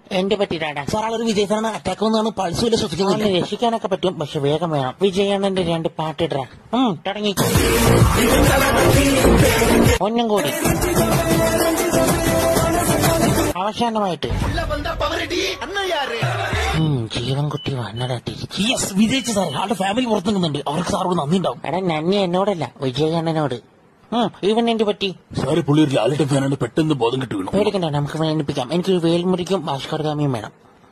എന്റെ പറ്റിയിട്ടാടാ സാർ ആളൊരു വിജയസാണ് അറ്റാക്ക് വന്നാണ് പൾസ് വല്ല ശ്വസിക്കുന്നില്ല അവനെ രക്ഷിക്കാനൊക്കെ പറ്റും പക്ഷെ വേഗം വേണം വിജയണ്ണന്റെ രണ്ട് പാട്ടിട ഉം തുടങ്ങിക്കോ ഒന്നും കൂടി അവസാനമായിട്ട് ഉം, ജീവൻകുട്ടി വന്നടാ തിരിച്ച് യെസ് വിജയിച്ചു സാർ ആളുടെ ഫാമിലി പുറത്തു നിൽക്കുന്നുണ്ട് അവർക്ക് സാറോട് നന്ദി ഉണ്ടാവും എടാ നന്ദി എന്നോടല്ല വിജയണ്ണനോട് ഉം, ഇവൻ എന്ത് പറ്റി സാറ് പുള്ളി ഒരു ലാലിന്റെ ഫാനാണ് പെട്ടെന്ന് ബോധം കിട്ടി വീണു പേടിക്കണ്ട നമുക്ക് വേണിപ്പിക്കാം എനിക്കൊരു വേൽമുറിക്കും ഭാസ്കർ ഗാമിയും വേണം